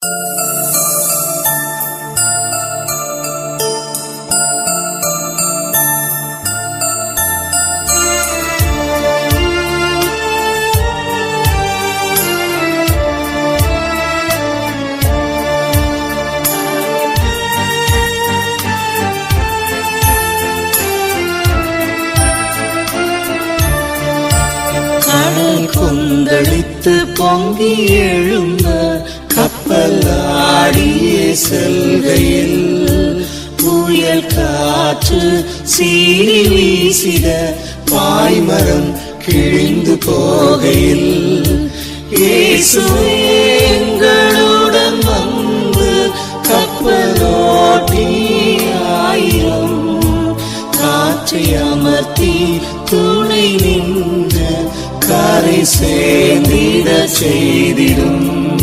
கடல் கொந்தளித்து பொங்கி எழும்ப கப்பல் ஆடியே செல்கையில் புயல் காற்று சீறி வீசிட பாய்மரம் கிழிந்து போகையில் இயேசுவே எங்களுடன் வந்து கப்பலோட்டி ஆயிரம் காற்றை அமர்த்தி துணை நின்று கரை சேர்ந்திட செய்திடும்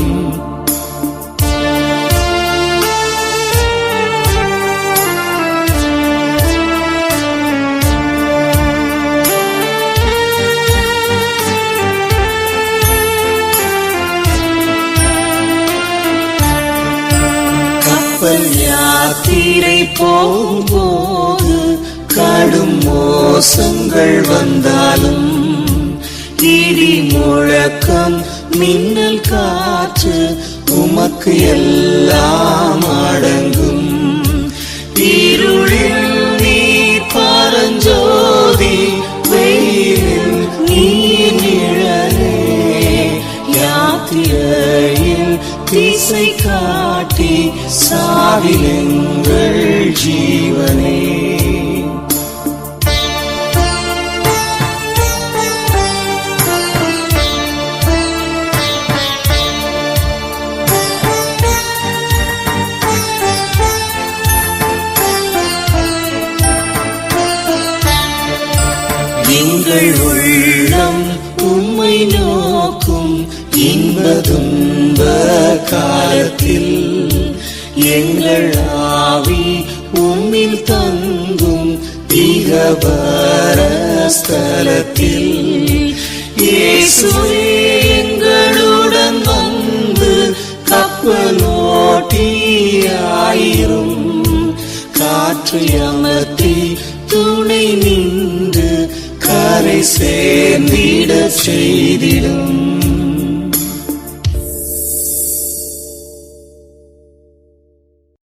கப்பல் யாத்திரை போகும்போது கடும் மோசங்கள் வந்தாலும் இடி முழக்கம் மின்னல் காற்று உமக்கு எல்லாம் அடங்கும் இருளில் நீ பரஞ்சோதி வெயிலில் நீ நிழலே யாத்திரையில் திசை காட்டி சாவில் எங்கள் ஜீவனே எங்கள் உள்ளம் உம்மை நோக்கும் இன்ப துன்ப காலத்தில் எங்கள் ஆவி உம்மில் தங்கும் திகபர ஸ்தலத்தில் இயேசுவே எங்களுடன் வந்து கப்பலோட்டி ஆயிரும் காற்றை அமர்த்தி துணை நின்று கரை சேர்ந்திட செய்திடும்